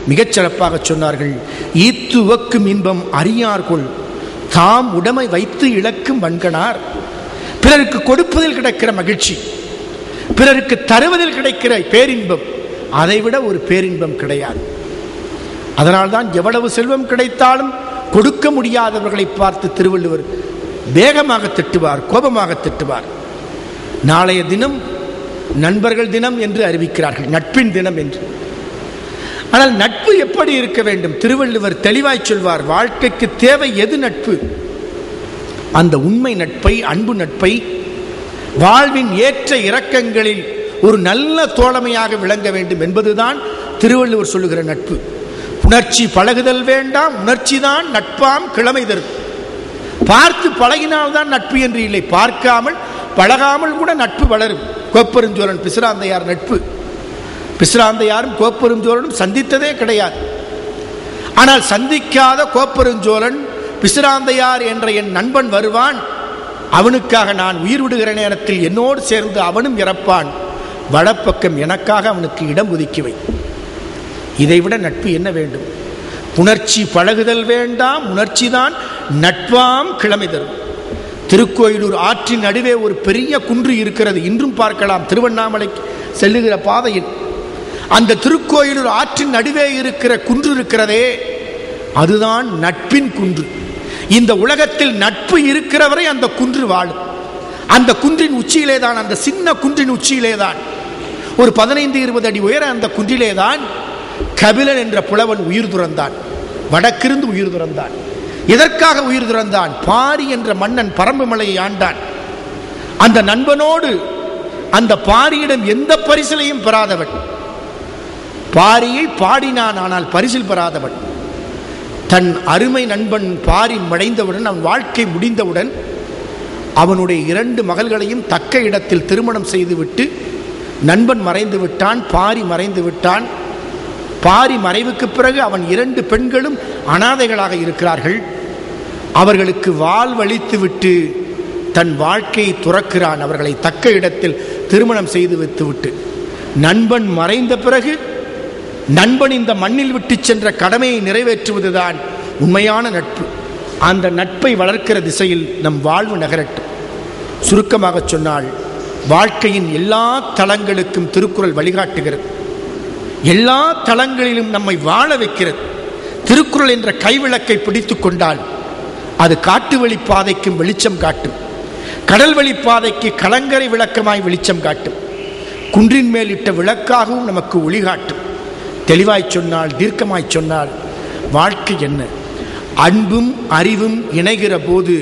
மிகச் சிறப்பாக சொன்னார்கள் ஈத்துவக்கும் இன்பம் அறியார்கொள் தாம் உடமை வைத்து இழக்கும் வன்கனார் பிறருக்கு கொடுப்பதில் கிடைக்கிற மகிழ்ச்சி பிறருக்கு தருவதில் கிடைக்கிற பேரின்பம் அதைவிட ஒரு பேரின்பம் கிடையாது அதனால்தான் எவ்வளவு செல்வம் கிடைத்தாலும் கொடுக்க முடியாதவர்களை பார்த்து திருவள்ளுவர் வேகமாக திட்டுவார் கோபமாக திட்டுவார் நாளைய தினம் நண்பர்கள் தினம் என்று அறிவிக்கிறார்கள் நட்பின் தினம் என்று ஆனால் நட்பு எப்படி இருக்க வேண்டும் திருவள்ளுவர் தெளிவாய் சொல்வார் வாழ்க்கைக்கு தேவை எது நட்பு அந்த உண்மை நட்பை அன்பு நட்பை வாழ்வின் ஏற்ற இறக்கங்களில் ஒரு நல்ல தோழமையாக விளங்க வேண்டும் என்பதுதான் திருவள்ளுவர் சொல்லுகிற நட்பு உணர்ச்சி பழகுதல் வேண்டாம் உணர்ச்சி தான் நட்பாம் கிழமை தரும் பார்த்து பழகினால்தான் நட்பு என்று இல்லை பார்க்காமல் பழகாமல் கூட நட்பு வளரும் கோப்பெருஞ்சோழன் பிசிராந்தையார் நட்பு பிசிராந்தையாரும் கோப்பெருஞ்சோழனும் சந்தித்ததே கிடையாது ஆனால் சந்திக்காத கோப்பெருஞ்சோழன் பிசிராந்தையார் என்ற என் நண்பன் வருவான் அவனுக்காக நான் உயிர் விடுகிற நேரத்தில் என்னோடு சேர்ந்து அவனும் இறப்பான் வடப்பக்கம் எனக்காக அவனுக்கு இடம் ஒதுக்கிவை இதைவிட நட்பு என்ன வேண்டும் உணர்ச்சி பழகுதல் வேண்டாம் உணர்ச்சி தான் நட்பாம் கிழமை தரும் திருக்கோயிலூர் ஆற்றின் நடுவே ஒரு பெரிய குன்று இருக்கிறது இன்றும் பார்க்கலாம் திருவண்ணாமலை செல்லுகிற பாதையில் அந்த திருக்கோயிலூர் ஆற்றின் நடுவே இருக்கிற குன்று இருக்கிறதே அதுதான் நட்பின் குன்று இந்த உலகத்தில் நட்பு இருக்கிறவரை அந்த குன்று வாழும் அந்த குன்றின் உச்சியிலே தான் அந்த சின்ன குன்றின் உச்சியிலே தான் ஒரு பதினைந்து இருபது அடி உயர அந்த குன்றிலே தான் கபிலன் என்ற புலவன் உயிர் துறந்தான் வடக்கிருந்து உயிர் துறந்தான் எதற்காக உயிர் துறந்தான் பாரி என்ற மன்னன் பரம்பு மலையை ஆண்டான் அந்த நண்பனோடு அந்த பாரியிடம் எந்த பரிசிலையும் பெறாதவன் பாரியை பாடினான் ஆனால் பரிசில் பெறாதவன் தன் அருமை நண்பன் பாரி மடைந்தவுடன் அவன் வாழ்க்கை முடிந்தவுடன் அவனுடைய இரண்டு மகள்களையும் தக்க இடத்தில் திருமணம் செய்துவிட்டு நண்பன் மறைந்து விட்டான் பாரி மறைந்து விட்டான் பாரி மறைவுக்கு பிறகு அவன் இரண்டு பெண்களும் அனாதைகளாக இருக்கிறார்கள் அவர்களுக்கு வாழ்வழித்து விட்டு தன் வாழ்க்கையை துறக்கிறான் அவர்களை தக்க இடத்தில் திருமணம் செய்து வைத்துவிட்டு நண்பன் மறைந்த பிறகு நண்பன் இந்த மண்ணில் விட்டு சென்ற கடமையை நிறைவேற்றுவதுதான் உண்மையான நட்பு அந்த நட்பை வளர்க்கிற திசையில் நம் வாழ்வு நகரட்டும் சுருக்கமாக சொன்னால் வாழ்க்கையின் எல்லா தளங்களுக்கும் திருக்குறள் வழிகாட்டுகிறது எல்லா தளங்களிலும் நம்மை வாழ வைக்கிறது திருக்குறள் என்ற கைவிளக்கை பிடித்து கொண்டால் அது காட்டு வழி பாதைக்கும் வெளிச்சம் காட்டும் கடல் வழி பாதைக்கு கலங்கரை விளக்கமாய் வெளிச்சம் காட்டும் குன்றின் மேல் இட்ட விளக்காகவும் நமக்கு ஒளிகாட்டும் தெளிவாய் சொன்னால் தீர்க்கமாய் சொன்னால் வாழ்க்கை என்ன அன்பும் அறிவும் இணைகிற போது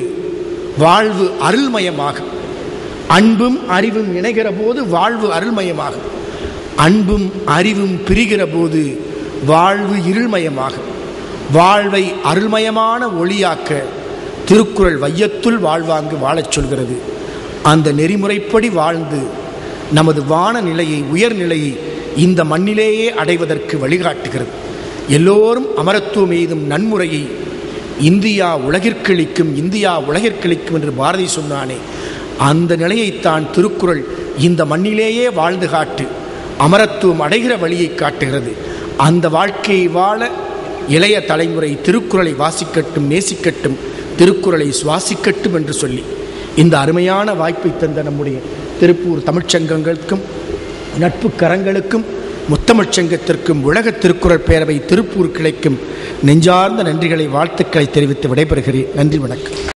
வாழ்வு அருள்மயமாகும் அன்பும் அறிவும் இணைகிற போது வாழ்வு அருள்மயமாகும் அன்பும் அறிவும் பிரிகிற போது வாழ்வு இருள்மயமாகும் வாழ்வை அருள்மயமான ஒளியாக்க திருக்குறள் வையத்துள் வாழ்வாங்கு வாழச் சொல்கிறது அந்த நெறிமுறைப்படி வாழ்ந்து நமது வான நிலையை உயர்நிலையை இந்த மண்ணிலேயே அடைவதற்கு வழிகாட்டுகிறது எல்லோரும் அமரத்துவம் எய்தும் நன்முறையை இந்தியா உலகிற்களிக்கும் இந்தியா உலகிற்களிக்கும் என்று பாரதி சொன்னானே அந்த நிலையைத்தான் திருக்குறள் இந்த மண்ணிலேயே வாழ்ந்து காட்டு அமரத்துவம் அடைகிற வழியை காட்டுகிறது அந்த வாழ்க்கையை வாழ இளைய தலைமுறை திருக்குறளை வாசிக்கட்டும் நேசிக்கட்டும் திருக்குறளை சுவாசிக்கட்டும் என்று சொல்லி இந்த அருமையான வாய்ப்பை தந்த நம்முடைய திருப்பூர் தமிழ்ச்சங்கங்களுக்கும் நட்பு கரங்களுக்கும் முத்தமிழ்ச் சங்கத்திற்கும் உலக திருக்குறள் பேரவை திருப்பூர் கிளைக்கும் நெஞ்சார்ந்த நன்றிகளை வாழ்த்துக்களை தெரிவித்து விடைபெறுகிறேன் நன்றி வணக்கம்